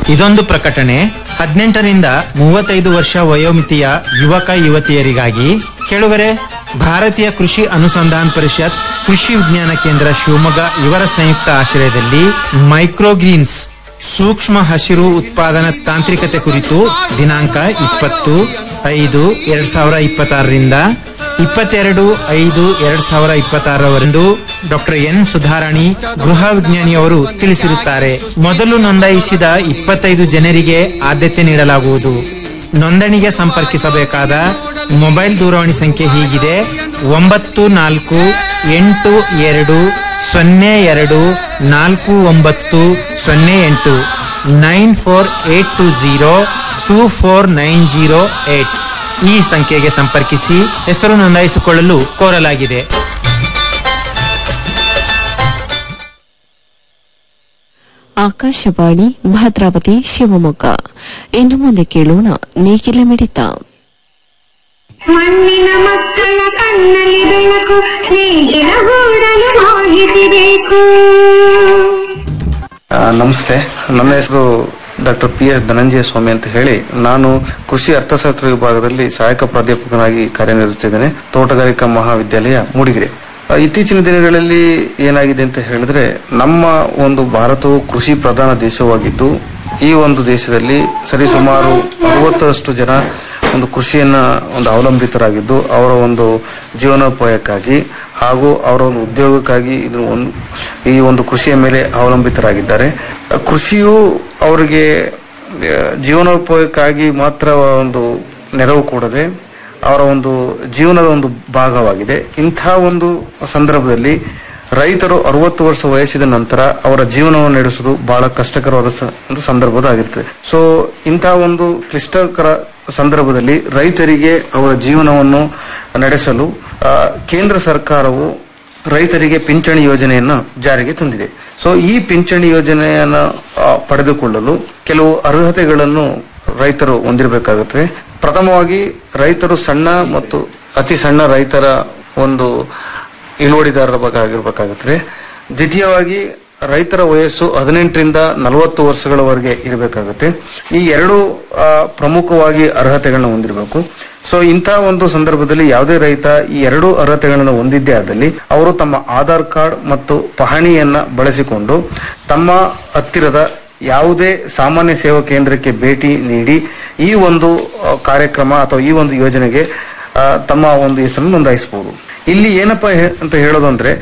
ಇದೊಂದು ಪ್ರಕಟಣೆ ಹದಿನೆಂಟರಿಂದ ಮೂವತ್ತೈದು ವರ್ಷ ವಯೋಮಿತಿಯ ಯುವಕ ಯುವತಿಯರಿಗಾಗಿ ಕೆಳಗರೆ ಭಾರತೀಯ ಕೃಷಿ ಅನುಸಂಧಾನ ಪರಿಷತ್ ಕೃಷಿ ವಿಜ್ಞಾನ ಕೇಂದ್ರ ಶಿವಮೊಗ್ಗ ಇವರ ಸಂಯುಕ್ತ ಆಶ್ರಯದಲ್ಲಿ ಮೈಕ್ರೋಗ್ರೀನ್ಸ್ ಸೂಕ್ಷ್ಮ ಹಸಿರು ಉತ್ಪಾದನಾ ತಾಂತ್ರಿಕತೆ ಕುರಿತು ದಿನಾಂಕ ಇಪ್ಪತ್ತು ಐದು ಎರಡ್ ಸಾವಿರ ಇಪ್ಪತ್ತಾರರಿಂದ ಇಪ್ಪತ್ತೆರಡು ಐದು ಎರಡ್ ಸಾವಿರ ಇಪ್ಪತ್ತಾರವರೆಂದು ಡಾಕ್ಟರ್ ಎನ್ ಸುಧಾರಾಣಿ ಗೃಹ ವಿಜ್ಞಾನಿಯವರು ತಿಳಿಸಿರುತ್ತಾರೆ ಮೊದಲು ನೋಂದಾಯಿಸಿದ ಇಪ್ಪತ್ತೈದು ಜನರಿಗೆ ಆದ್ಯತೆ ನೀಡಲಾಗುವುದು ನೋಂದಣಿಗೆ ಸಂಪರ್ಕಿಸಬೇಕಾದ ಮೊಬೈಲ್ ದೂರವಾಣಿ ಸಂಖ್ಯೆ ಹೀಗಿದೆ ಒಂಬತ್ತು ನಾಲ್ಕು ಎಂಟು ಎರಡು ಸೊನ್ನೆ ಎರಡು ನಾಲ್ಕು ಒಂಬತ್ತು ಸೊನ್ನೆ ಎಂಟು nine four eight two zero two four nine zero eight ಈ ಸಂಖ್ಯೆಗೆ ಸಂಪರ್ಕಿಸಿ ಹೆಸರು ನೋಂದಾಯಿಸಿಕೊಳ್ಳಲು ಕೋರಲಾಗಿದೆ ಆಕಾಶವಾಣಿ ಭದ್ರಾವತಿ ಶಿವಮೊಗ್ಗ ಇನ್ನು ಮುಂದೆ ಕೇಳೋಣ ನೇಗಿಲ ಮಿಡಿತ ಮಣ್ಣಿನ ಮಕ್ಕಳ ಕಣ್ಣಲ್ಲಿ ಬೆಳಕು ನೇಗಿಲ ಗೂಡಲು ಮಾಹಿತಿ ಬೇಕು ಆ, ನಮಸ್ತೆ ನನ್ನ ಹೆಸರು doctor P S Dhananjaya Swamy ಅಂತ ಹೇಳಿ ನಾನು ಕೃಷಿ ಅರ್ಥಶಾಸ್ತ್ರ ವಿಭಾಗದಲ್ಲಿ ಸಹಾಯಕ ಪ್ರಾಧ್ಯಾಪಕನಾಗಿ ಕಾರ್ಯನಿರ್ವಹಿಸುತ್ತಿದ್ದೇನೆ ತೋಟಗಾರಿಕಾ ಮಹಾವಿದ್ಯಾಲಯ ಮೂಡಿಗೆರೆ ಆ, ಇತ್ತೀಚಿನ ದಿನಗಳಲ್ಲಿ ಏನಾಗಿದೆ ಅಂತ ಹೇಳಿದ್ರೆ ನಮ್ಮ ಒಂದು ಭಾರತವು ಕೃಷಿ ಪ್ರಧಾನ ದೇಶವಾಗಿದ್ದು ಈ ಒಂದು ದೇಶದಲ್ಲಿ ಸರಿಸುಮಾರು ಅರವತ್ತರಷ್ಟು ಜನ ಒಂದು ಕೃಷಿಯನ್ನ ಒಂದು ಅವಲಂಬಿತರಾಗಿದ್ದು ಅವರ ಒಂದು ಜೀವನೋಪಾಯಕ್ಕಾಗಿ ಹಾಗೂ ಅವರ ಒಂದು ಉದ್ಯೋಗಕ್ಕಾಗಿ ಇದು ಒಂದು ಈ ಒಂದು ಕೃಷಿಯ ಮೇಲೆ ಅವಲಂಬಿತರಾಗಿದ್ದಾರೆ ಆ, ಕೃಷಿಯು ಅವರಿಗೆ ಆ, ಜೀವನೋಪಾಯಕ್ಕಾಗಿ ಮಾತ್ರ ಒಂದು ನೆರವು ಕೊಡದೆ ಅವರ ಒಂದು ಜೀವನದ ಒಂದು ಭಾಗವಾಗಿದೆ ಇಂಥ ಒಂದು ಸಂದರ್ಭದಲ್ಲಿ ರೈತರು ಅರವತ್ತು ವರ್ಷ ವಯಸ್ಸಿದ ನಂತರ ಅವರ ಜೀವನವನ್ನು ನಡೆಸುವುದು ಬಹಳ ಕಷ್ಟಕರವಾದ ಸ- ಒಂದು ಸಂದರ್ಭದಾಗಿರ್ತದೆ ಸೊ ಇಂತಹ ಒಂದು ಕ್ಲಿಷ್ಟಕರ ಸಂದರ್ಭದಲ್ಲಿ ರೈತರಿಗೆ ಅವರ ಜೀವನವನ್ನು ನಡೆಸಲು ಆ, ಕೇಂದ್ರ ಸರ್ಕಾರವು ರೈತರಿಗೆ ಪಿಂಚಣಿ ಯೋಜನೆಯನ್ನು ಜಾರಿಗೆ ತಂದಿದೆ ಸೊ ಈ ಪಿಂಚಣಿ ಯೋಜನೆಯನ್ನು ಆ, ಪಡೆದುಕೊಳ್ಳಲು ಕೆಲವು ಅರ್ಹತೆಗಳನ್ನು ರೈತರು ಹೊಂದಿರಬೇಕಾಗುತ್ತದೆ ಪ್ರಥಮವಾಗಿ ರೈತರು ಸಣ್ಣ ಮತ್ತು ಅತಿ ಸಣ್ಣ ರೈತರ ಒಂದು ಇಳುವಡಿದಾರರ ಬಗ್ಗೆ ಆಗಿರ್ಬೇಕಾಗುತ್ತದೆ ದ್ವಿತೀಯವಾಗಿ ರೈತರ ವಯಸ್ಸು ಹದಿನೆಂಟರಿಂದ ನಲವತ್ತು ವರ್ಷಗಳವರೆಗೆ ಇರಬೇಕಾಗುತ್ತೆ ಈ ಎರಡು ಆ, ಪ್ರಮುಖವಾಗಿ ಅರ್ಹತೆಗಳನ್ನ ಹೊಂದಿರಬೇಕು ಸೊ ಇಂತಹ ಒಂದು ಸಂದರ್ಭದಲ್ಲಿ ಯಾವುದೇ ರೈತ ಈ ಎರಡು ಅರ್ಹತೆಗಳನ್ನು ಹೊಂದಿದ್ದೇ ಆದಲ್ಲಿ ಅವರು ತಮ್ಮ ಆಧಾರ್ ಕಾರ್ಡ್ ಮತ್ತು ಪಹಣಿಯನ್ನ ಬಳಸಿಕೊಂಡು ತಮ್ಮ ಹತ್ತಿರದ ಯಾವುದೇ ಸಾಮಾನ್ಯ ಸೇವಾ ಕೇಂದ್ರಕ್ಕೆ ಭೇಟಿ ನೀಡಿ ಈ ಒಂದು ಆ, ಕಾರ್ಯಕ್ರಮ ಅಥವಾ ಈ ಒಂದು ಯೋಜನೆಗೆ ಆ, ತಮ್ಮ ಒಂದು ಹೆಸರನ್ನು ನೋಂದಾಯಿಸಬಹುದು ಇಲ್ಲಿ ಏನಪ್ಪಾ ಹೇ- ಅಂತ ಹೇಳೋದು ಅಂದ್ರೆ